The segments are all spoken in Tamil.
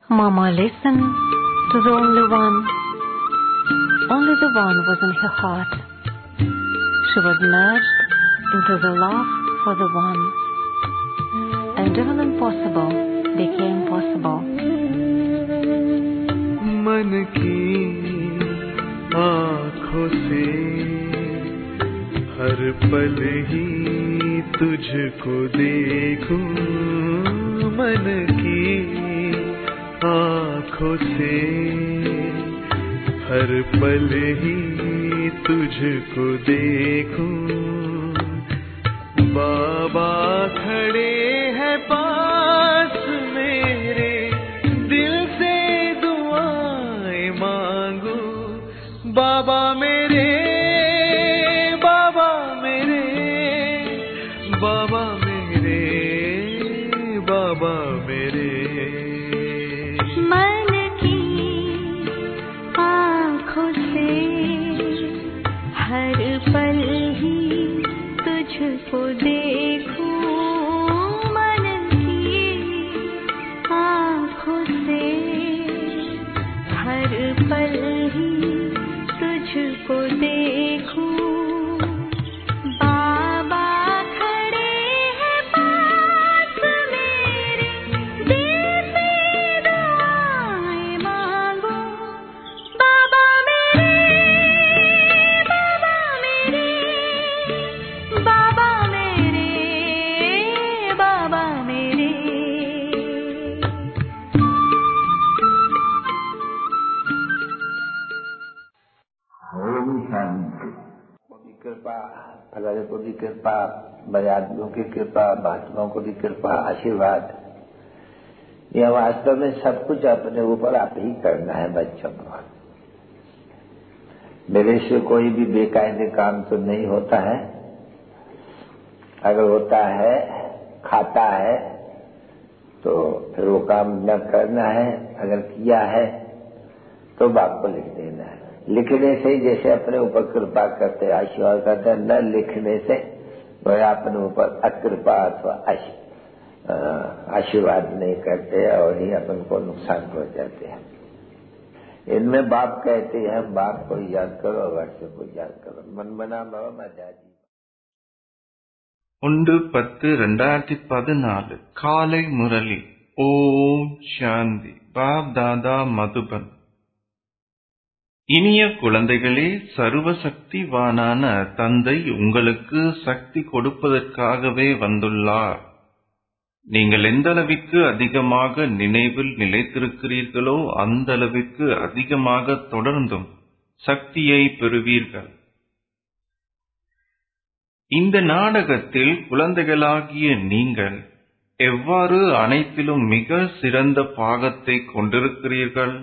Mama listened to the only one. Only the one was in her heart. She was merged into the love for the one. And even impossible became possible. मन की आँखों से हर पल ही तुझको देखूं मन की आँखों से हर पल ही तुझको देखूं बाबा खड़े हैं पास मेरे दिल से दुआएं मांगू बाबा मेरे बाबा मेरे बाबा मेरे बाबा मेरे मन की आँखों से हर पल ही तुझको देखूं मन की आँखों से हर पल ही तुझको देखूं बाबा खड़े हैं पास मेरे दिल से दुआएं मांगो बाबा मेरे बाबा मेरे बाबा मेरे बाबा मेरे ओम शांति की कृपा फलादेव की कृपा बयादियों की कृपा महात्माओं को भी कृपा आशीर्वाद यह वास्तव में सब कुछ अपने ऊपर आप ही करना है बच्चों को मेरे से कोई भी बेकायदे काम तो नहीं होता है अगर होता है खाता है तो फिर वो काम न करना है अगर किया है तो बाप को लिख देना है लिखने से ही जैसे अपने ऊपर कृपा करते आशीर्वाद करते हैं न लिखने से वह अपने ऊपर अकृपा अथवा आशी- अ, आशीर्वाद नहीं करते और ही अपन को नुकसान पहुंचाते हैं इनमें बाप कहते हैं बाप को याद करो वर्ष को याद करो मन बना बाबा मजाजी ஒன்று பத்து ரெண்டாயிரத்தி பதினாலு காலை முரளி ஓம் சாந்தி பாப் தாதா மதுபன் இனிய குழந்தைகளே சர்வசக்திவானான தந்தை உங்களுக்கு சக்தி கொடுப்பதற்காகவே வந்துள்ளார் நீங்கள் எந்த அளவிற்கு அதிகமாக நினைவில் நிலைத்திருக்கிறீர்களோ அந்த அளவிற்கு அதிகமாக தொடர்ந்தும் சக்தியை பெறுவீர்கள் இந்த நாடகத்தில் குழந்தைகளாகிய நீங்கள் எவ்வாறு அனைத்திலும் மிக சிறந்த பாகத்தை கொண்டிருக்கிறீர்கள்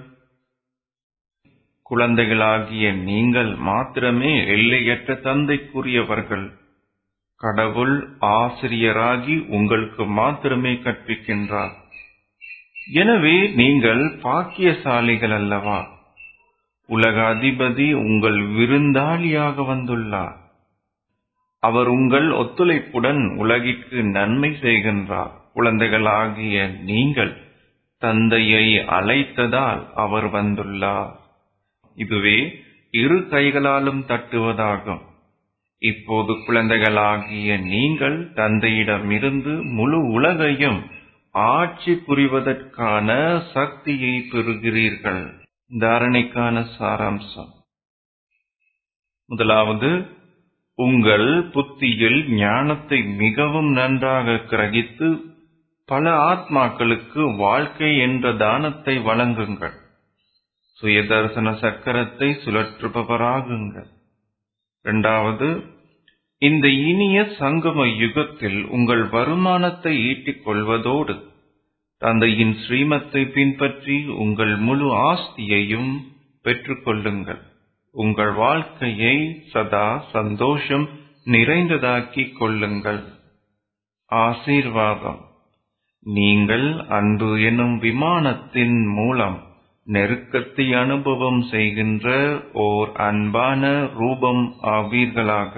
குழந்தைகளாகிய நீங்கள் மாத்திரமே எல்லையற்ற தந்தைக்குரியவர்கள் கடவுள் ஆசிரியராகி உங்களுக்கு மாத்திரமே கற்பிக்கின்றார் எனவே நீங்கள் பாக்கியசாலிகள் அல்லவா உலக அதிபதி உங்கள் விருந்தாளியாக வந்துள்ளார் அவர் உங்கள் ஒத்துழைப்புடன் உலகிற்கு நன்மை செய்கின்றார் குழந்தைகளாகிய நீங்கள் தந்தையை அழைத்ததால் அவர் வந்துள்ளார் இதுவே இரு கைகளாலும் தட்டுவதாகும் இப்போது குழந்தைகளாகிய நீங்கள் தந்தையிடமிருந்து முழு உலகையும் ஆட்சி புரிவதற்கான சக்தியை பெறுகிறீர்கள் தாரணைக்கான சாராம்சம் முதலாவது உங்கள் புத்தியில் ஞானத்தை மிகவும் நன்றாக கிரகித்து பல ஆத்மாக்களுக்கு வாழ்க்கை என்ற தானத்தை வழங்குங்கள் சுயதர்சன சக்கரத்தை சுழற்றுபவராகுங்கள் இரண்டாவது இந்த இனிய சங்கம யுகத்தில் உங்கள் வருமானத்தை ஈட்டிக் கொள்வதோடு தந்தையின் ஸ்ரீமத்தை பின்பற்றி உங்கள் முழு ஆஸ்தியையும் பெற்றுக்கொள்ளுங்கள் உங்கள் வாழ்க்கையை சதா சந்தோஷம் நிறைந்ததாக்கிக் கொள்ளுங்கள் ஆசீர்வாதம் நீங்கள் அன்பு எனும் விமானத்தின் மூலம் நெருக்கத்தை அனுபவம் செய்கின்ற ஓர் அன்பான ரூபம் ஆவீர்களாக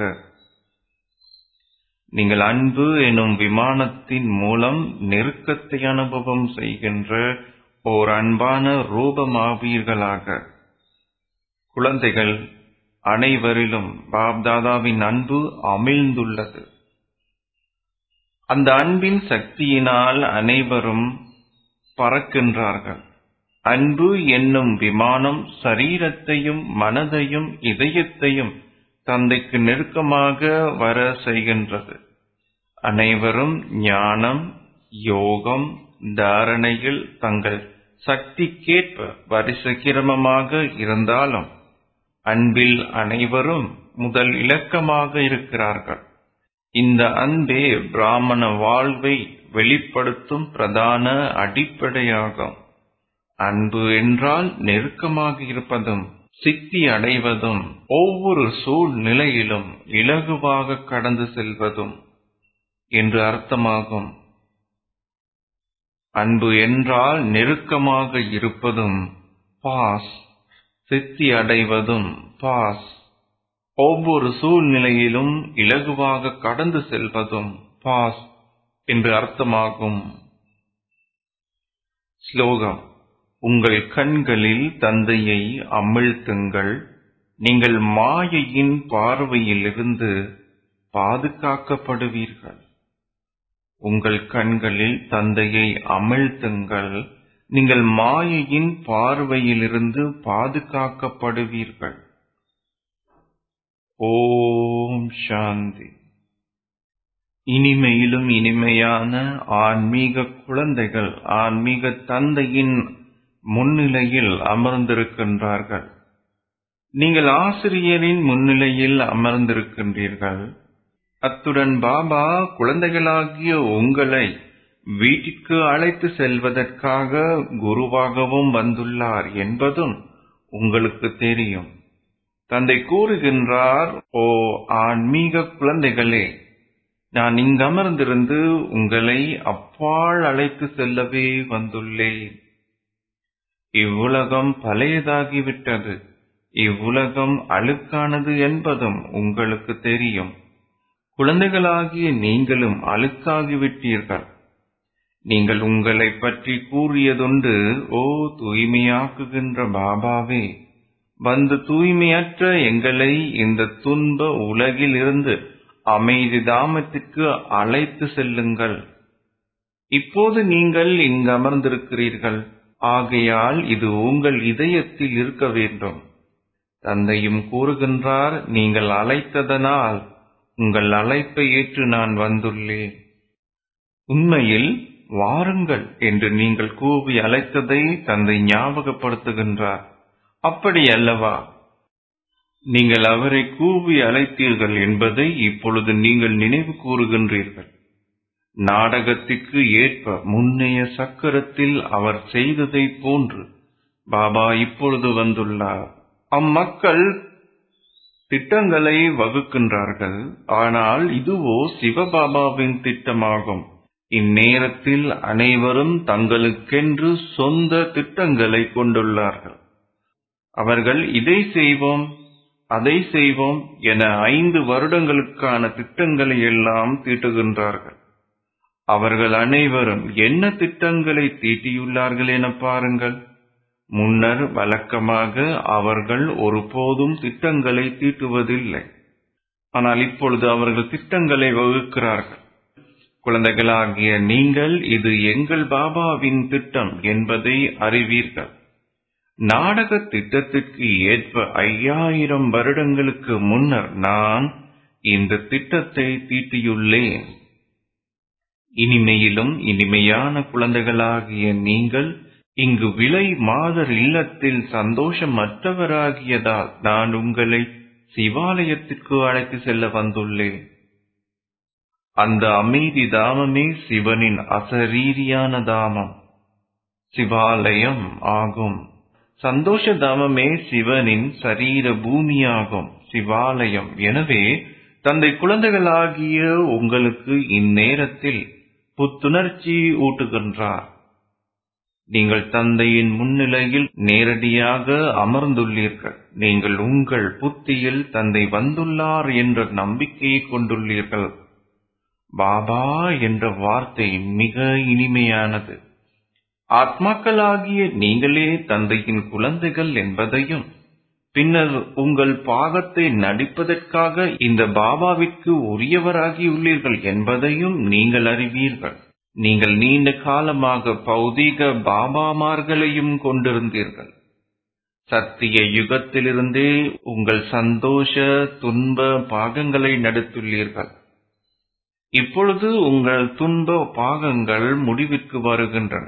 நீங்கள் அன்பு எனும் விமானத்தின் மூலம் நெருக்கத்தை அனுபவம் செய்கின்ற ஓர் அன்பான ரூபமாவீர்களாக குழந்தைகள் அனைவரிலும் பாப்தாதாவின் அன்பு அமிழ்ந்துள்ளது அந்த அன்பின் சக்தியினால் அனைவரும் பறக்கின்றார்கள் அன்பு என்னும் விமானம் சரீரத்தையும் மனதையும் இதயத்தையும் தந்தைக்கு நெருக்கமாக வர செய்கின்றது அனைவரும் ஞானம் யோகம் தாரணையில் தங்கள் சக்திக்கேற்ப வரிசைக்கிரமமாக இருந்தாலும் அன்பில் அனைவரும் முதல் இலக்கமாக இருக்கிறார்கள் இந்த அன்பே பிராமண வாழ்வை வெளிப்படுத்தும் பிரதான அடிப்படையாகும் அன்பு என்றால் நெருக்கமாக இருப்பதும் சித்தி அடைவதும் ஒவ்வொரு சூழ்நிலையிலும் இலகுவாக கடந்து செல்வதும் என்று அர்த்தமாகும் அன்பு என்றால் நெருக்கமாக இருப்பதும் பாஸ் சித்தி அடைவதும் பாஸ் ஒவ்வொரு சூழ்நிலையிலும் இலகுவாக கடந்து செல்வதும் பாஸ் என்று அர்த்தமாகும் ஸ்லோகம் உங்கள் கண்களில் தந்தையை அமிழ்த்துங்கள் நீங்கள் மாயையின் பார்வையிலிருந்து பாதுகாக்கப்படுவீர்கள் உங்கள் கண்களில் தந்தையை அமிழ்த்துங்கள் நீங்கள் மாயையின் பார்வையிலிருந்து பாதுகாக்கப்படுவீர்கள் ஓம் சாந்தி இனிமையிலும் இனிமையான ஆன்மீக குழந்தைகள் ஆன்மீக தந்தையின் முன்னிலையில் அமர்ந்திருக்கின்றார்கள் நீங்கள் ஆசிரியரின் முன்னிலையில் அமர்ந்திருக்கின்றீர்கள் அத்துடன் பாபா குழந்தைகளாகிய உங்களை வீட்டிற்கு அழைத்து செல்வதற்காக குருவாகவும் வந்துள்ளார் என்பதும் உங்களுக்கு தெரியும் தந்தை கூறுகின்றார் ஓ ஆன்மீக குழந்தைகளே நான் இங்கமர்ந்திருந்து உங்களை அப்பால் அழைத்து செல்லவே வந்துள்ளேன் இவ்வுலகம் பழையதாகிவிட்டது இவ்வுலகம் அழுக்கானது என்பதும் உங்களுக்கு தெரியும் குழந்தைகளாகிய நீங்களும் அழுக்காகிவிட்டீர்கள் நீங்கள் உங்களை பற்றி கூறியதுண்டு ஓ தூய்மையாக்குகின்ற பாபாவே வந்து தூய்மையற்ற எங்களை இந்த துன்ப உலகிலிருந்து அமைதி தாமத்திற்கு அழைத்து செல்லுங்கள் இப்போது நீங்கள் இங்கு அமர்ந்திருக்கிறீர்கள் ஆகையால் இது உங்கள் இதயத்தில் இருக்க வேண்டும் தந்தையும் கூறுகின்றார் நீங்கள் அழைத்ததனால் உங்கள் அழைப்பை ஏற்று நான் வந்துள்ளேன் உண்மையில் வாருங்கள் என்று நீங்கள் கூவி அழைத்ததை தந்தை ஞாபகப்படுத்துகின்றார் அப்படி அல்லவா நீங்கள் அவரை கூவி அழைத்தீர்கள் என்பதை இப்பொழுது நீங்கள் நினைவு கூறுகின்றீர்கள் நாடகத்திற்கு ஏற்ப முன்னைய சக்கரத்தில் அவர் செய்ததை போன்று பாபா இப்பொழுது வந்துள்ளார் அம்மக்கள் திட்டங்களை வகுக்கின்றார்கள் ஆனால் இதுவோ சிவபாபாவின் திட்டமாகும் இந்நேரத்தில் அனைவரும் தங்களுக்கென்று சொந்த திட்டங்களை கொண்டுள்ளார்கள் அவர்கள் இதை செய்வோம் அதை செய்வோம் என ஐந்து வருடங்களுக்கான திட்டங்களை எல்லாம் தீட்டுகின்றார்கள் அவர்கள் அனைவரும் என்ன திட்டங்களை தீட்டியுள்ளார்கள் என பாருங்கள் முன்னர் வழக்கமாக அவர்கள் ஒருபோதும் திட்டங்களை தீட்டுவதில்லை ஆனால் இப்பொழுது அவர்கள் திட்டங்களை வகுக்கிறார்கள் குழந்தைகளாகிய நீங்கள் இது எங்கள் பாபாவின் திட்டம் என்பதை அறிவீர்கள் நாடக திட்டத்திற்கு ஏற்ப ஐயாயிரம் வருடங்களுக்கு முன்னர் நான் இந்த திட்டத்தை தீட்டியுள்ளேன் இனிமையிலும் இனிமையான குழந்தைகளாகிய நீங்கள் இங்கு விலை மாதர் இல்லத்தில் சந்தோஷமற்றவராகியதால் நான் உங்களை சிவாலயத்திற்கு அழைத்து செல்ல வந்துள்ளேன் அந்த அமைதி தாமமே சிவனின் அசரீரியான தாமம் சிவாலயம் ஆகும் சந்தோஷ தாமமே சிவனின் சரீர பூமியாகும் சிவாலயம் எனவே தந்தை குழந்தைகளாகிய உங்களுக்கு இந்நேரத்தில் புத்துணர்ச்சி ஊட்டுகின்றார் நீங்கள் தந்தையின் முன்னிலையில் நேரடியாக அமர்ந்துள்ளீர்கள் நீங்கள் உங்கள் புத்தியில் தந்தை வந்துள்ளார் என்ற நம்பிக்கையை கொண்டுள்ளீர்கள் பாபா என்ற வார்த்தை மிக இனிமையானது ஆத்மாக்களாகிய நீங்களே தந்தையின் குழந்தைகள் என்பதையும் பின்னர் உங்கள் பாகத்தை நடிப்பதற்காக இந்த பாபாவிற்கு உரியவராகியுள்ளீர்கள் என்பதையும் நீங்கள் அறிவீர்கள் நீங்கள் நீண்ட காலமாக பௌதீக பாபாமார்களையும் கொண்டிருந்தீர்கள் சத்திய யுகத்திலிருந்தே உங்கள் சந்தோஷ துன்ப பாகங்களை நடித்துள்ளீர்கள் இப்பொழுது உங்கள் துன்ப பாகங்கள் முடிவிற்கு வருகின்றன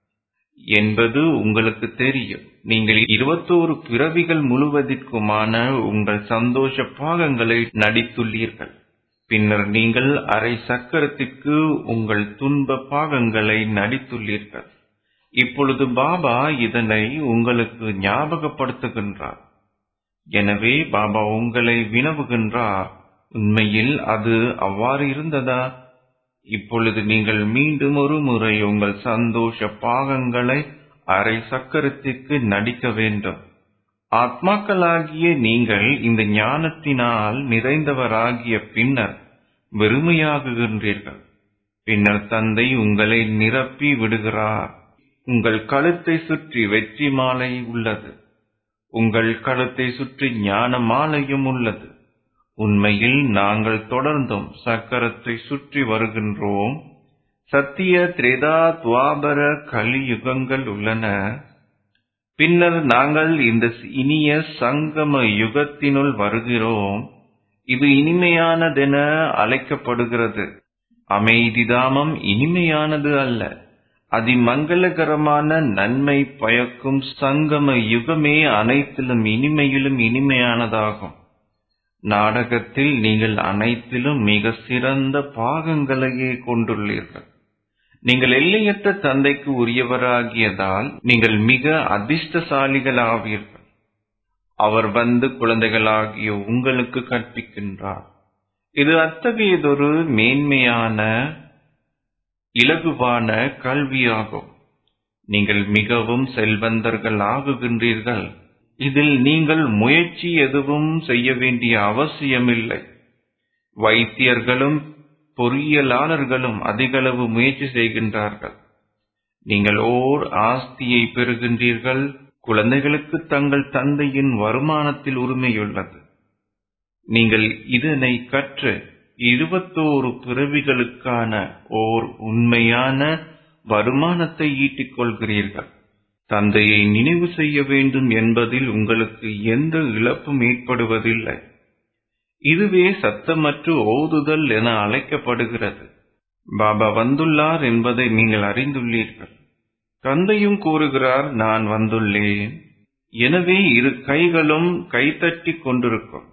என்பது உங்களுக்கு தெரியும் நீங்கள் இருபத்தோரு பிறவிகள் முழுவதற்குமான உங்கள் சந்தோஷ பாகங்களை நடித்துள்ளீர்கள் பின்னர் நீங்கள் அரை சக்கரத்திற்கு உங்கள் துன்ப பாகங்களை நடித்துள்ளீர்கள் இப்பொழுது பாபா இதனை உங்களுக்கு ஞாபகப்படுத்துகின்றார் எனவே பாபா உங்களை வினவுகின்றார் உண்மையில் அது அவ்வாறு இருந்ததா இப்பொழுது நீங்கள் மீண்டும் ஒரு முறை உங்கள் சந்தோஷ பாகங்களை அரை சக்கரத்திற்கு நடிக்க வேண்டும் ஆத்மாக்களாகிய நீங்கள் இந்த ஞானத்தினால் நிறைந்தவராகிய பின்னர் வெறுமையாகுகின்றீர்கள் பின்னர் தந்தை உங்களை நிரப்பி விடுகிறார் உங்கள் கழுத்தை சுற்றி வெற்றி மாலை உள்ளது உங்கள் கழுத்தை சுற்றி ஞான மாலையும் உள்ளது உண்மையில் நாங்கள் தொடர்ந்தும் சக்கரத்தை சுற்றி வருகின்றோம் சத்திய திரேதா துவாபர கலியுகங்கள் உள்ளன பின்னர் நாங்கள் இந்த இனிய சங்கம யுகத்தினுள் வருகிறோம் இது இனிமையானதென அழைக்கப்படுகிறது அமைதிதாமம் இனிமையானது அல்ல அதிமங்களகரமான நன்மை பயக்கும் சங்கம யுகமே அனைத்திலும் இனிமையிலும் இனிமையானதாகும் நாடகத்தில் நீங்கள் அனைத்திலும் மிக சிறந்த பாகங்களையே கொண்டுள்ளீர்கள் நீங்கள் எல்லையற்ற தந்தைக்கு உரியவராகியதால் நீங்கள் மிக அதிர்ஷ்டசாலிகளாவீர்கள் அவர் வந்து குழந்தைகளாகிய உங்களுக்கு கற்பிக்கின்றார் இது அத்தகையதொரு மேன்மையான இலகுவான கல்வியாகும் நீங்கள் மிகவும் செல்வந்தர்கள் ஆகுகின்றீர்கள் இதில் நீங்கள் முயற்சி எதுவும் செய்ய வேண்டிய அவசியமில்லை வைத்தியர்களும் பொறியியலாளர்களும் அதிகளவு முயற்சி செய்கின்றார்கள் நீங்கள் ஓர் ஆஸ்தியை பெறுகின்றீர்கள் குழந்தைகளுக்கு தங்கள் தந்தையின் வருமானத்தில் உரிமையுள்ளது நீங்கள் இதனை கற்று இருபத்தோரு பிறவிகளுக்கான ஓர் உண்மையான வருமானத்தை ஈட்டிக் கொள்கிறீர்கள் தந்தையை நினைவு செய்ய வேண்டும் என்பதில் உங்களுக்கு எந்த இழப்பும் ஏற்படுவதில்லை இதுவே சத்தமற்று ஓதுதல் என அழைக்கப்படுகிறது பாபா வந்துள்ளார் என்பதை நீங்கள் அறிந்துள்ளீர்கள் தந்தையும் கூறுகிறார் நான் வந்துள்ளேன் எனவே இரு கைகளும் கைத்தட்டி கொண்டிருக்கும்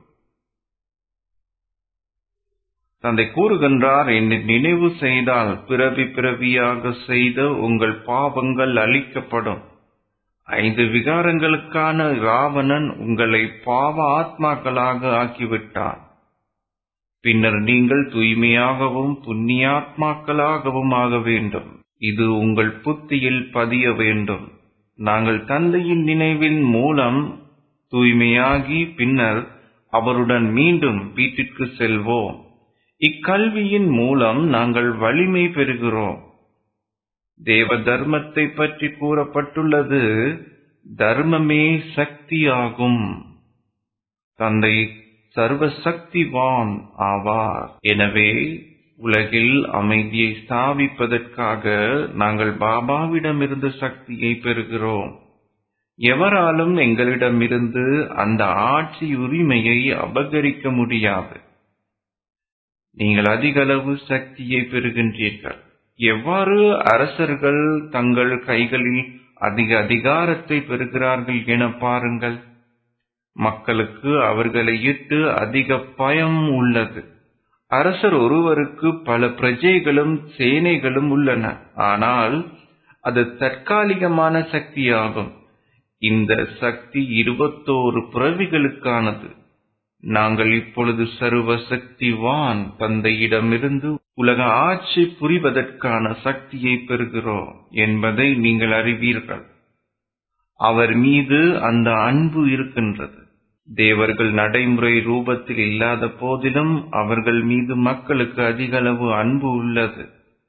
தந்தை கூறுகின்றார் என்னை நினைவு செய்தால் பிறவி பிறவியாக செய்த உங்கள் பாவங்கள் அழிக்கப்படும் ஐந்து விகாரங்களுக்கான ராவணன் உங்களை பாவ ஆத்மாக்களாக ஆக்கிவிட்டான் பின்னர் நீங்கள் தூய்மையாகவும் புண்ணியாத்மாக்களாகவும் ஆக வேண்டும் இது உங்கள் புத்தியில் பதிய வேண்டும் நாங்கள் தந்தையின் நினைவின் மூலம் தூய்மையாகி பின்னர் அவருடன் மீண்டும் வீட்டிற்கு செல்வோம் இக்கல்வியின் மூலம் நாங்கள் வலிமை பெறுகிறோம் தேவ தர்மத்தை பற்றி கூறப்பட்டுள்ளது தர்மமே சக்தியாகும் தந்தை சர்வ சக்திவான் ஆவார் எனவே உலகில் அமைதியை ஸ்தாபிப்பதற்காக நாங்கள் பாபாவிடமிருந்து சக்தியை பெறுகிறோம் எவராலும் எங்களிடமிருந்து அந்த ஆட்சி உரிமையை அபகரிக்க முடியாது நீங்கள் அதிகளவு சக்தியை பெறுகின்றீர்கள் எவ்வாறு அரசர்கள் தங்கள் கைகளில் அதிக அதிகாரத்தை பெறுகிறார்கள் என பாருங்கள் மக்களுக்கு அவர்களை இட்டு அதிக பயம் உள்ளது அரசர் ஒருவருக்கு பல பிரஜைகளும் சேனைகளும் உள்ளன ஆனால் அது தற்காலிகமான சக்தியாகும் இந்த சக்தி இருபத்தோரு புறவிகளுக்கானது நாங்கள் இப்பொழுது சர்வ சக்திவான் தந்தையிடமிருந்து உலக ஆட்சி புரிவதற்கான சக்தியை பெறுகிறோம் என்பதை நீங்கள் அறிவீர்கள் அவர் மீது அந்த அன்பு இருக்கின்றது தேவர்கள் நடைமுறை ரூபத்தில் இல்லாத போதிலும் அவர்கள் மீது மக்களுக்கு அதிக அளவு அன்பு உள்ளது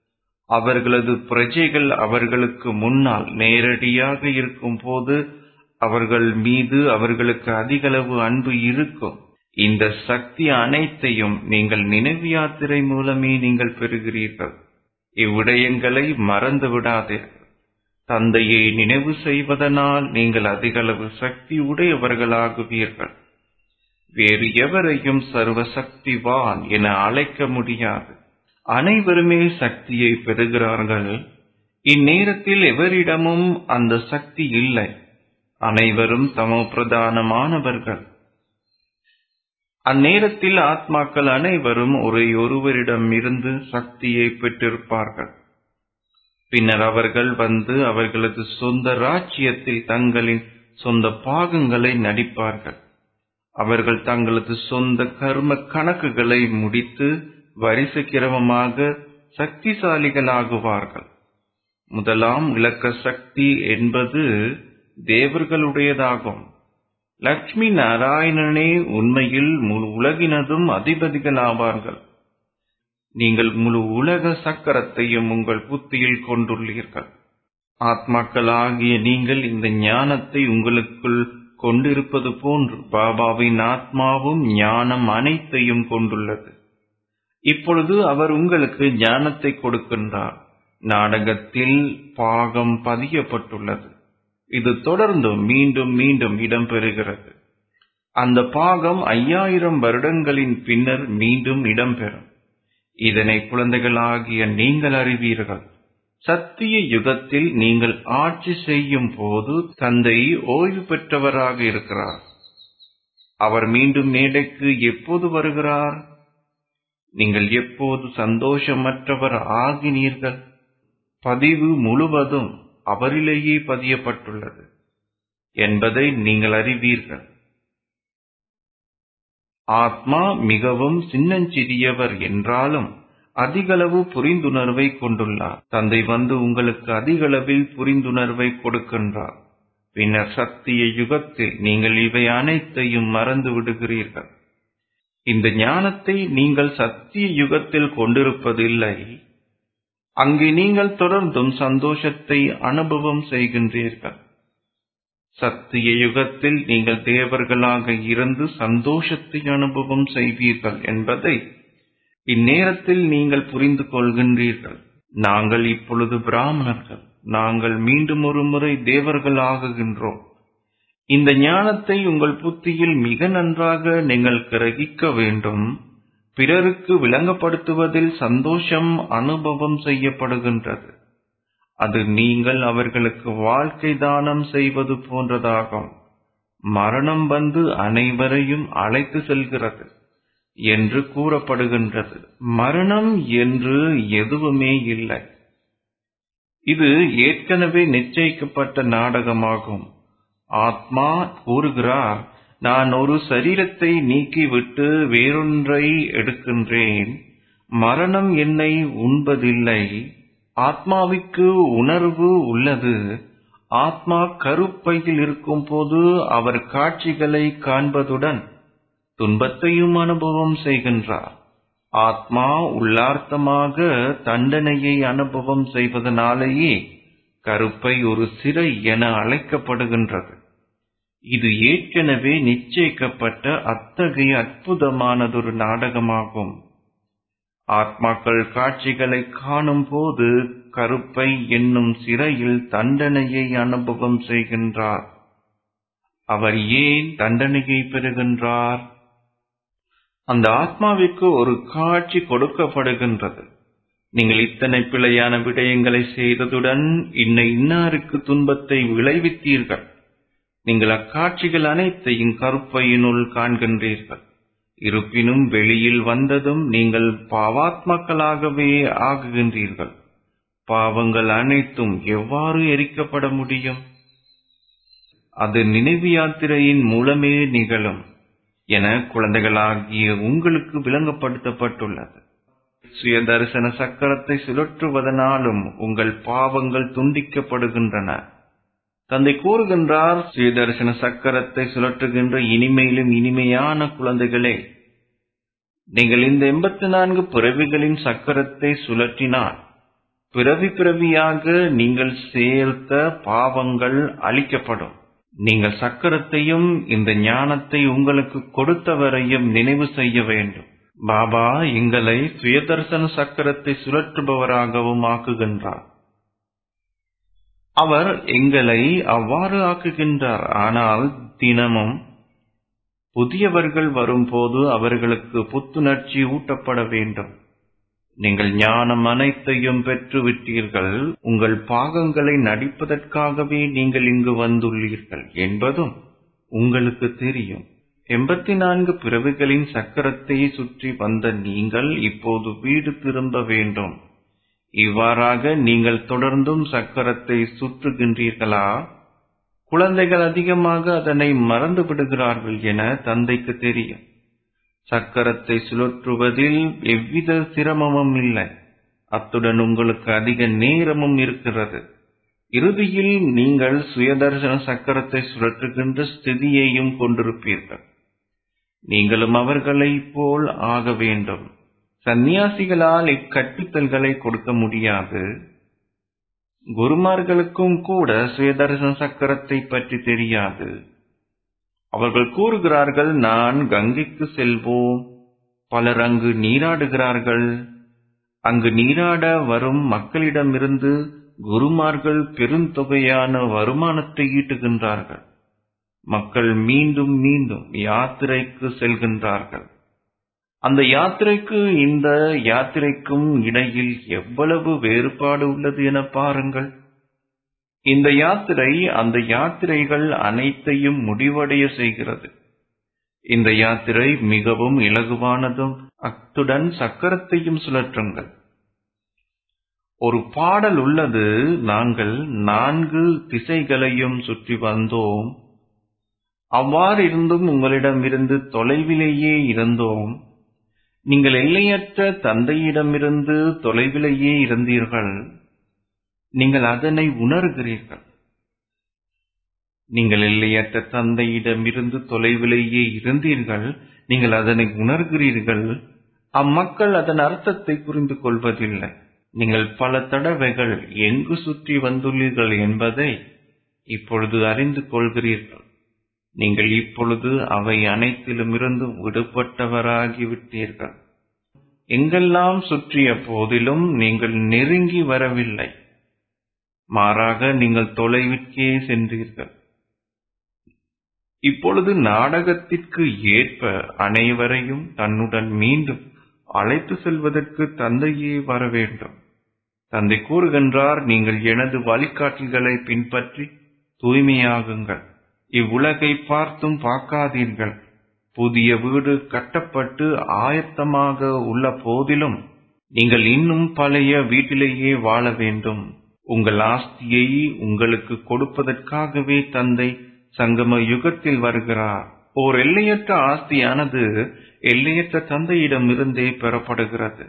அவர்களது பிரஜைகள் அவர்களுக்கு முன்னால் நேரடியாக இருக்கும் போது அவர்கள் மீது அவர்களுக்கு அதிகளவு அன்பு இருக்கும் இந்த சக்தி அனைத்தையும் நீங்கள் நினைவு யாத்திரை மூலமே நீங்கள் பெறுகிறீர்கள் இவ்விடயங்களை மறந்து விடாதீர்கள் தந்தையை நினைவு செய்வதனால் நீங்கள் அதிகளவு சக்தி உடையவர்களாகுவீர்கள் வேறு எவரையும் சர்வ சக்திவான் என அழைக்க முடியாது அனைவருமே சக்தியை பெறுகிறார்கள் இந்நேரத்தில் எவரிடமும் அந்த சக்தி இல்லை அனைவரும் தமோ பிரதானமானவர்கள் அந்நேரத்தில் ஆத்மாக்கள் அனைவரும் ஒரே ஒருவரிடம் இருந்து சக்தியை பெற்றிருப்பார்கள் பின்னர் அவர்கள் வந்து அவர்களது சொந்த ராஜ்யத்தில் தங்களின் சொந்த பாகங்களை நடிப்பார்கள் அவர்கள் தங்களது சொந்த கர்ம கணக்குகளை முடித்து வரிசை கிரமமாக சக்திசாலிகளாகுவார்கள் முதலாம் இலக்க சக்தி என்பது தேவர்களுடையதாகும் லட்சுமி நாராயணனே உண்மையில் முழு உலகினதும் அதிபதிகளாவார்கள் நீங்கள் முழு உலக சக்கரத்தையும் உங்கள் புத்தியில் கொண்டுள்ளீர்கள் ஆத்மாக்களாகிய நீங்கள் இந்த ஞானத்தை உங்களுக்குள் கொண்டிருப்பது போன்று பாபாவின் ஆத்மாவும் ஞானம் அனைத்தையும் கொண்டுள்ளது இப்பொழுது அவர் உங்களுக்கு ஞானத்தை கொடுக்கின்றார் நாடகத்தில் பாகம் பதியப்பட்டுள்ளது இது தொடர்ந்து மீண்டும் மீண்டும் இடம்பெறுகிறது அந்த பாகம் ஐயாயிரம் வருடங்களின் பின்னர் மீண்டும் இடம்பெறும் இதனை குழந்தைகளாகிய நீங்கள் அறிவீர்கள் சத்திய யுகத்தில் நீங்கள் ஆட்சி செய்யும் போது தந்தை ஓய்வு பெற்றவராக இருக்கிறார் அவர் மீண்டும் மேடைக்கு எப்போது வருகிறார் நீங்கள் எப்போது சந்தோஷமற்றவர் ஆகினீர்கள் பதிவு முழுவதும் அவரிலேயே பதியப்பட்டுள்ளது என்பதை நீங்கள் அறிவீர்கள் ஆத்மா மிகவும் சின்னஞ்சிறியவர் என்றாலும் அதிகளவு புரிந்துணர்வை கொண்டுள்ளார் தந்தை வந்து உங்களுக்கு அதிகளவில் புரிந்துணர்வை கொடுக்கின்றார் பின்னர் சத்திய யுகத்தில் நீங்கள் இவை அனைத்தையும் மறந்து விடுகிறீர்கள் இந்த ஞானத்தை நீங்கள் சத்திய யுகத்தில் கொண்டிருப்பதில்லை அங்கே நீங்கள் தொடர்ந்தும் சந்தோஷத்தை அனுபவம் செய்கின்றீர்கள் சத்திய யுகத்தில் நீங்கள் தேவர்களாக இருந்து சந்தோஷத்தை அனுபவம் செய்வீர்கள் என்பதை இந்நேரத்தில் நீங்கள் புரிந்து கொள்கின்றீர்கள் நாங்கள் இப்பொழுது பிராமணர்கள் நாங்கள் மீண்டும் ஒரு முறை தேவர்கள் ஆகுகின்றோம் இந்த ஞானத்தை உங்கள் புத்தியில் மிக நன்றாக நீங்கள் கிரகிக்க வேண்டும் பிறருக்கு விளங்கப்படுத்துவதில் சந்தோஷம் அனுபவம் செய்யப்படுகின்றது அது நீங்கள் அவர்களுக்கு வாழ்க்கை தானம் செய்வது போன்றதாகும் மரணம் வந்து அனைவரையும் அழைத்து செல்கிறது என்று கூறப்படுகின்றது மரணம் என்று எதுவுமே இல்லை இது ஏற்கனவே நிச்சயிக்கப்பட்ட நாடகமாகும் ஆத்மா கூறுகிறார் நான் ஒரு சரீரத்தை நீக்கிவிட்டு வேறொன்றை எடுக்கின்றேன் மரணம் என்னை உண்பதில்லை ஆத்மாவுக்கு உணர்வு உள்ளது ஆத்மா கருப்பையில் இருக்கும் போது அவர் காட்சிகளை காண்பதுடன் துன்பத்தையும் அனுபவம் செய்கின்றார் ஆத்மா உள்ளார்த்தமாக தண்டனையை அனுபவம் செய்வதனாலேயே கருப்பை ஒரு சிறை என அழைக்கப்படுகின்றது இது ஏற்கனவே நிச்சயிக்கப்பட்ட அத்தகைய அற்புதமானதொரு நாடகமாகும் ஆத்மாக்கள் காட்சிகளை காணும் போது கருப்பை என்னும் சிறையில் தண்டனையை அனுபவம் செய்கின்றார் அவர் ஏன் தண்டனையை பெறுகின்றார் அந்த ஆத்மாவிற்கு ஒரு காட்சி கொடுக்கப்படுகின்றது நீங்கள் இத்தனை பிழையான விடயங்களை செய்ததுடன் இன்ன இன்னாருக்கு துன்பத்தை விளைவித்தீர்கள் நீங்கள் அக்காட்சிகள் அனைத்தையும் கருப்பையினுள் காண்கின்றீர்கள் இருப்பினும் வெளியில் வந்ததும் நீங்கள் பாவாத்மாக்களாகவே ஆகுகின்றீர்கள் பாவங்கள் அனைத்தும் எவ்வாறு எரிக்கப்பட முடியும் அது நினைவு யாத்திரையின் மூலமே நிகழும் என குழந்தைகளாகிய உங்களுக்கு விளங்கப்படுத்தப்பட்டுள்ளது சுய தரிசன சக்கரத்தை சுழற்றுவதனாலும் உங்கள் பாவங்கள் துண்டிக்கப்படுகின்றன தந்தை கூறுகின்றார் சுயதர்சன சக்கரத்தை சுழற்றுகின்ற இனிமையிலும் இனிமையான குழந்தைகளே நீங்கள் இந்த எண்பத்தி நான்கு பிறவிகளின் சக்கரத்தை சுழற்றினால் பிறவி பிறவியாக நீங்கள் சேர்த்த பாவங்கள் அழிக்கப்படும் நீங்கள் சக்கரத்தையும் இந்த ஞானத்தை உங்களுக்கு கொடுத்தவரையும் நினைவு செய்ய வேண்டும் பாபா எங்களை சுயதர்சன சக்கரத்தை சுழற்றுபவராகவும் ஆக்குகின்றார் அவர் எங்களை அவ்வாறு ஆக்குகின்றார் ஆனால் தினமும் புதியவர்கள் வரும்போது அவர்களுக்கு புத்துணர்ச்சி ஊட்டப்பட வேண்டும் நீங்கள் ஞானம் அனைத்தையும் பெற்றுவிட்டீர்கள் உங்கள் பாகங்களை நடிப்பதற்காகவே நீங்கள் இங்கு வந்துள்ளீர்கள் என்பதும் உங்களுக்கு தெரியும் எண்பத்தி நான்கு பிறவிகளின் சக்கரத்தை சுற்றி வந்த நீங்கள் இப்போது வீடு திரும்ப வேண்டும் இவ்வாறாக நீங்கள் தொடர்ந்தும் சக்கரத்தை சுற்றுகின்றீர்களா குழந்தைகள் அதிகமாக அதனை மறந்து விடுகிறார்கள் என தந்தைக்கு தெரியும் சக்கரத்தை சுழற்றுவதில் எவ்வித சிரமமும் இல்லை அத்துடன் உங்களுக்கு அதிக நேரமும் இருக்கிறது இறுதியில் நீங்கள் சுயதர்சன சக்கரத்தை சுழற்றுகின்ற ஸ்திதியையும் கொண்டிருப்பீர்கள் நீங்களும் அவர்களைப் போல் ஆக வேண்டும் சந்நியாசிகளால் இக்கற்பித்தல்களை கொடுக்க முடியாது குருமார்களுக்கும் கூட சுயதர்சன சக்கரத்தை பற்றி தெரியாது அவர்கள் கூறுகிறார்கள் நான் கங்கைக்கு செல்வோம் பலர் அங்கு நீராடுகிறார்கள் அங்கு நீராட வரும் மக்களிடமிருந்து குருமார்கள் பெருந்தொகையான வருமானத்தை ஈட்டுகின்றார்கள் மக்கள் மீண்டும் மீண்டும் யாத்திரைக்கு செல்கின்றார்கள் அந்த யாத்திரைக்கு இந்த யாத்திரைக்கும் இடையில் எவ்வளவு வேறுபாடு உள்ளது என பாருங்கள் இந்த யாத்திரை அந்த யாத்திரைகள் அனைத்தையும் முடிவடைய செய்கிறது இந்த யாத்திரை மிகவும் இலகுவானதும் அத்துடன் சக்கரத்தையும் சுழற்றுங்கள் ஒரு பாடல் உள்ளது நாங்கள் நான்கு திசைகளையும் சுற்றி வந்தோம் அவ்வாறு இருந்தும் உங்களிடமிருந்து தொலைவிலேயே இருந்தோம் நீங்கள் எல்லையற்ற தந்தையிடமிருந்து தொலைவிலேயே இருந்தீர்கள் நீங்கள் அதனை உணர்கிறீர்கள் நீங்கள் எல்லையற்ற தந்தையிடமிருந்து தொலைவிலேயே இருந்தீர்கள் நீங்கள் அதனை உணர்கிறீர்கள் அம்மக்கள் அதன் அர்த்தத்தை புரிந்து கொள்வதில்லை நீங்கள் பல தடவைகள் எங்கு சுற்றி வந்துள்ளீர்கள் என்பதை இப்பொழுது அறிந்து கொள்கிறீர்கள் நீங்கள் இப்பொழுது அவை அனைத்திலுமிருந்து விடுபட்டவராகிவிட்டீர்கள் எங்கெல்லாம் சுற்றிய போதிலும் நீங்கள் நெருங்கி வரவில்லை மாறாக நீங்கள் தொலைவிற்கே சென்றீர்கள் இப்பொழுது நாடகத்திற்கு ஏற்ப அனைவரையும் தன்னுடன் மீண்டும் அழைத்து செல்வதற்கு தந்தையே வர வேண்டும் தந்தை கூறுகின்றார் நீங்கள் எனது வழிகாட்டல்களை பின்பற்றி தூய்மையாகுங்கள் இவ்வுலகை பார்த்தும் பார்க்காதீர்கள் புதிய வீடு கட்டப்பட்டு ஆயத்தமாக உள்ள போதிலும் நீங்கள் இன்னும் பழைய வீட்டிலேயே வாழ வேண்டும் உங்கள் ஆஸ்தியை உங்களுக்கு கொடுப்பதற்காகவே தந்தை சங்கம யுகத்தில் வருகிறார் ஓர் எல்லையற்ற ஆஸ்தியானது எல்லையற்ற தந்தையிடமிருந்தே பெறப்படுகிறது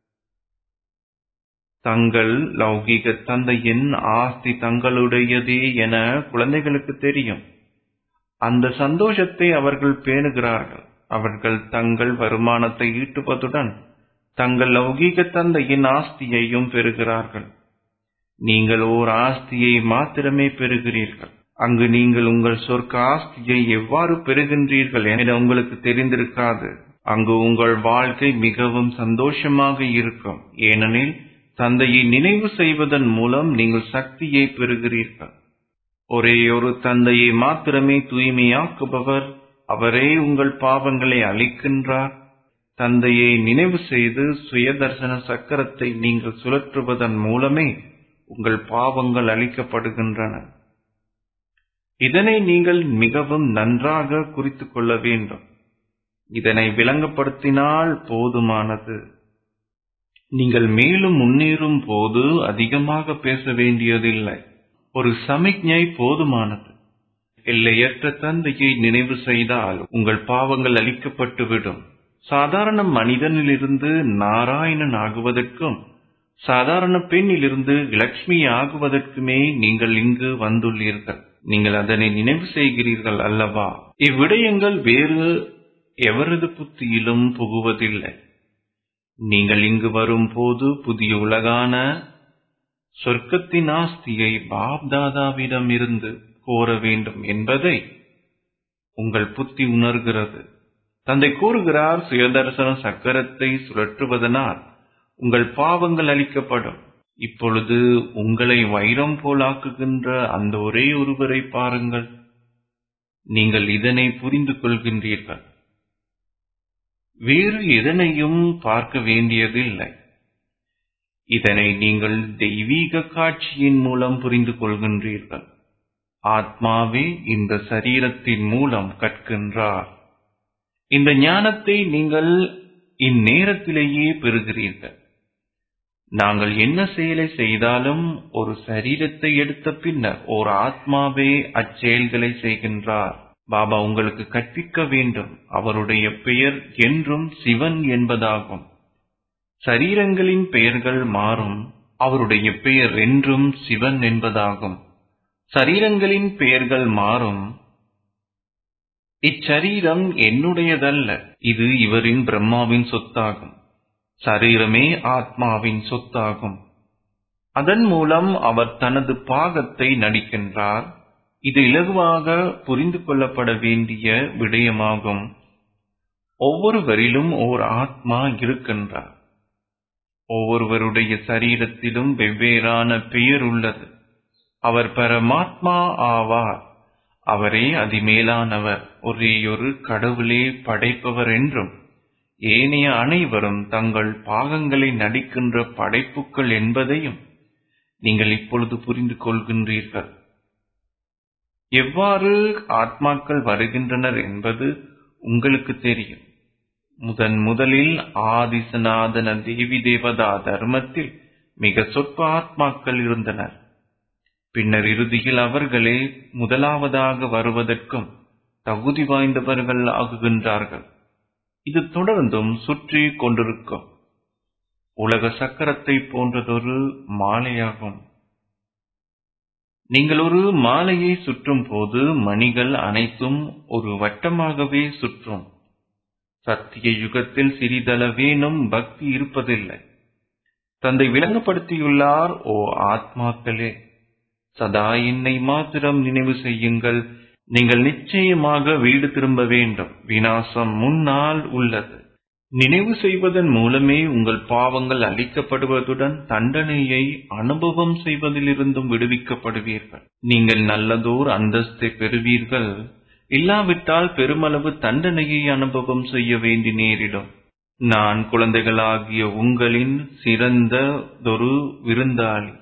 தங்கள் லௌகீக தந்தையின் ஆஸ்தி தங்களுடையதே என குழந்தைகளுக்கு தெரியும் அந்த சந்தோஷத்தை அவர்கள் பேணுகிறார்கள் அவர்கள் தங்கள் வருமானத்தை ஈட்டுவதுடன் தங்கள் லௌகீக தந்தையின் ஆஸ்தியையும் பெறுகிறார்கள் நீங்கள் ஓர் ஆஸ்தியை மாத்திரமே பெறுகிறீர்கள் அங்கு நீங்கள் உங்கள் சொர்க்க ஆஸ்தியை எவ்வாறு பெறுகின்றீர்கள் என உங்களுக்கு தெரிந்திருக்காது அங்கு உங்கள் வாழ்க்கை மிகவும் சந்தோஷமாக இருக்கும் ஏனெனில் தந்தையை நினைவு செய்வதன் மூலம் நீங்கள் சக்தியை பெறுகிறீர்கள் ஒரே ஒரு தந்தையை மாத்திரமே தூய்மையாக்குபவர் அவரே உங்கள் பாவங்களை அளிக்கின்றார் தந்தையை நினைவு செய்து சுயதர்சன சக்கரத்தை நீங்கள் சுழற்றுவதன் மூலமே உங்கள் பாவங்கள் அளிக்கப்படுகின்றன இதனை நீங்கள் மிகவும் நன்றாக குறித்துக் கொள்ள வேண்டும் இதனை விளங்கப்படுத்தினால் போதுமானது நீங்கள் மேலும் முன்னேறும் போது அதிகமாக பேச வேண்டியதில்லை ஒரு சமிக்ஞை போதுமானது எல்லையற்ற தந்தையை நினைவு செய்தால் உங்கள் பாவங்கள் அளிக்கப்பட்டுவிடும் சாதாரண மனிதனிலிருந்து நாராயணன் ஆகுவதற்கும் சாதாரண பெண்ணிலிருந்து லட்சுமி ஆகுவதற்குமே நீங்கள் இங்கு வந்துள்ளீர்கள் நீங்கள் அதனை நினைவு செய்கிறீர்கள் அல்லவா இவ்விடயங்கள் வேறு எவரது புத்தியிலும் புகுவதில்லை நீங்கள் இங்கு வரும்போது புதிய உலகான சொர்க்கத்தின் ஆஸ்தியை பாப் தாதாவிடம் இருந்து கோர வேண்டும் என்பதை உங்கள் புத்தி உணர்கிறது தந்தை கூறுகிறார் சுயதர்சன சக்கரத்தை சுழற்றுவதனால் உங்கள் பாவங்கள் அளிக்கப்படும் இப்பொழுது உங்களை வைரம் போலாக்குகின்ற அந்த ஒரே ஒருவரை பாருங்கள் நீங்கள் இதனை புரிந்து கொள்கின்றீர்கள் வேறு எதனையும் பார்க்க வேண்டியதில்லை இதனை நீங்கள் தெய்வீக காட்சியின் மூலம் புரிந்து கொள்கின்றீர்கள் ஆத்மாவே இந்த சரீரத்தின் மூலம் கற்கின்றார் இந்த ஞானத்தை நீங்கள் இந்நேரத்திலேயே பெறுகிறீர்கள் நாங்கள் என்ன செயலை செய்தாலும் ஒரு சரீரத்தை எடுத்த பின்னர் ஒரு ஆத்மாவே அச்செயல்களை செய்கின்றார் பாபா உங்களுக்கு கற்பிக்க வேண்டும் அவருடைய பெயர் என்றும் சிவன் என்பதாகும் சரீரங்களின் பெயர்கள் மாறும் அவருடைய பெயர் என்றும் சிவன் என்பதாகும் சரீரங்களின் பெயர்கள் மாறும் இச்சரீரம் என்னுடையதல்ல இது இவரின் பிரம்மாவின் சொத்தாகும் சரீரமே ஆத்மாவின் சொத்தாகும் அதன் மூலம் அவர் தனது பாகத்தை நடிக்கின்றார் இது இலகுவாக புரிந்து கொள்ளப்பட வேண்டிய விடயமாகும் ஒவ்வொருவரிலும் ஓர் ஆத்மா இருக்கின்றார் ஒவ்வொருவருடைய சரீரத்திலும் வெவ்வேறான பெயர் உள்ளது அவர் பரமாத்மா ஆவார் அவரே அதிமேலானவர் ஒரேயொரு கடவுளே படைப்பவர் என்றும் ஏனைய அனைவரும் தங்கள் பாகங்களை நடிக்கின்ற படைப்புக்கள் என்பதையும் நீங்கள் இப்பொழுது புரிந்து கொள்கின்றீர்கள் எவ்வாறு ஆத்மாக்கள் வருகின்றனர் என்பது உங்களுக்கு தெரியும் முதன் முதலில் ஆதிசநாதன தேவி தேவதா தர்மத்தில் மிக சொற்ப ஆத்மாக்கள் இருந்தனர் பின்னர் இறுதியில் அவர்களே முதலாவதாக வருவதற்கும் தகுதி வாய்ந்தவர்கள் ஆகுகின்றார்கள் இது தொடர்ந்தும் சுற்றி கொண்டிருக்கும் உலக சக்கரத்தை போன்றதொரு மாலையாகும் நீங்கள் ஒரு மாலையை சுற்றும் போது மணிகள் அனைத்தும் ஒரு வட்டமாகவே சுற்றும் சத்திய யுகத்தில் சிறிதளவேனும் பக்தி இருப்பதில்லை தந்தை விளங்கப்படுத்தியுள்ளார் ஓ ஆத்மாக்களே சதா என்னை மாத்திரம் நினைவு செய்யுங்கள் நீங்கள் நிச்சயமாக வீடு திரும்ப வேண்டும் வினாசம் முன்னால் உள்ளது நினைவு செய்வதன் மூலமே உங்கள் பாவங்கள் அளிக்கப்படுவதுடன் தண்டனையை அனுபவம் செய்வதிலிருந்தும் விடுவிக்கப்படுவீர்கள் நீங்கள் நல்லதோர் அந்தஸ்தை பெறுவீர்கள் இல்லாவிட்டால் பெருமளவு தண்டனையை அனுபவம் செய்ய வேண்டி நேரிடும் நான் குழந்தைகளாகிய உங்களின் சிறந்ததொரு விருந்தாளி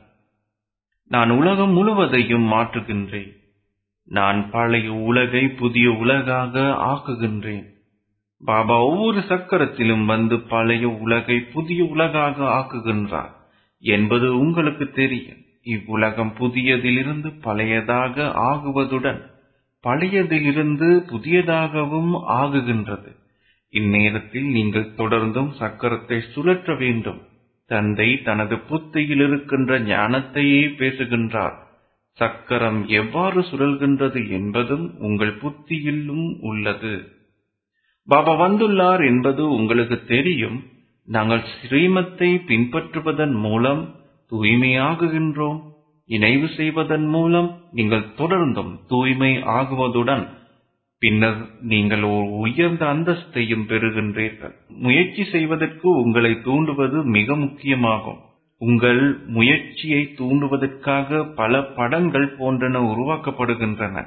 நான் உலகம் முழுவதையும் மாற்றுகின்றேன் நான் பழைய உலகை புதிய உலகாக ஆக்குகின்றேன் பாபா ஒவ்வொரு சக்கரத்திலும் வந்து பழைய உலகை புதிய உலகாக ஆக்குகின்றார் என்பது உங்களுக்கு தெரியும் இவ்வுலகம் புதியதிலிருந்து பழையதாக ஆகுவதுடன் பழையதிலிருந்து புதியதாகவும் ஆகுகின்றது இந்நேரத்தில் நீங்கள் தொடர்ந்தும் சக்கரத்தை சுழற்ற வேண்டும் தந்தை தனது புத்தியில் இருக்கின்ற ஞானத்தையே பேசுகின்றார் சக்கரம் எவ்வாறு சுழல்கின்றது என்பதும் உங்கள் புத்தியிலும் உள்ளது பாபா வந்துள்ளார் என்பது உங்களுக்கு தெரியும் நாங்கள் ஸ்ரீமத்தை பின்பற்றுவதன் மூலம் தூய்மையாகுகின்றோம் இணைவு செய்வதன் மூலம் நீங்கள் தொடர்ந்தும் தூய்மை ஆகுவதுடன் பின்னர் நீங்கள் ஒரு உயர்ந்த அந்தஸ்தையும் பெறுகின்றீர்கள் முயற்சி செய்வதற்கு உங்களை தூண்டுவது மிக முக்கியமாகும் உங்கள் முயற்சியை தூண்டுவதற்காக பல படங்கள் போன்றன உருவாக்கப்படுகின்றன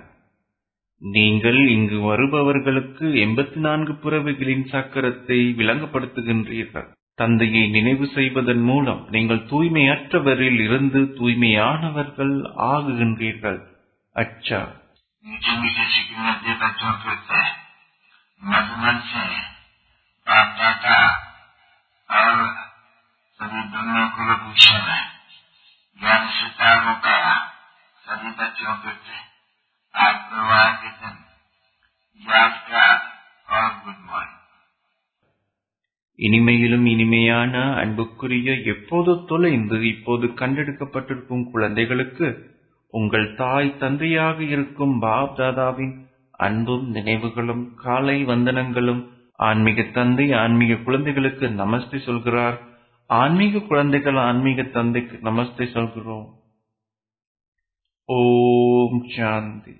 நீங்கள் இங்கு வருபவர்களுக்கு எண்பத்தி நான்கு பிறவிகளின் சக்கரத்தை விளங்கப்படுத்துகின்றீர்கள் தந்தையை நினைவு செய்வதன் மூலம் நீங்கள் தூய்மையற்றவரில் இருந்து தூய்மையானவர்கள் ஆகுகின்றீர்கள் அச்சா मीठे मीठे सिक्किम बच्चों के उत्तर मधुमन से बाप दादा और सभी दुनिया कुल भूषण है ज्ञान सितारों का सभी बच्चों के उत्तर आज गुरुवार के दिन याद का और गुड मॉर्निंग இனிமையிலும் இனிமையான அன்புக்குரிய எப்போது தொலைந்து இப்போது கண்டெடுக்கப்பட்டிருக்கும் குழந்தைகளுக்கு உங்கள் தாய் தந்தையாக இருக்கும் பாப் தாதாவின் அன்பும் நினைவுகளும் காலை வந்தனங்களும் ஆன்மீக தந்தை ஆன்மீக குழந்தைகளுக்கு நமஸ்தே சொல்கிறார் ஆன்மீக குழந்தைகள் ஆன்மீக தந்தைக்கு நமஸ்தே சொல்கிறோம் ஓம் சாந்தி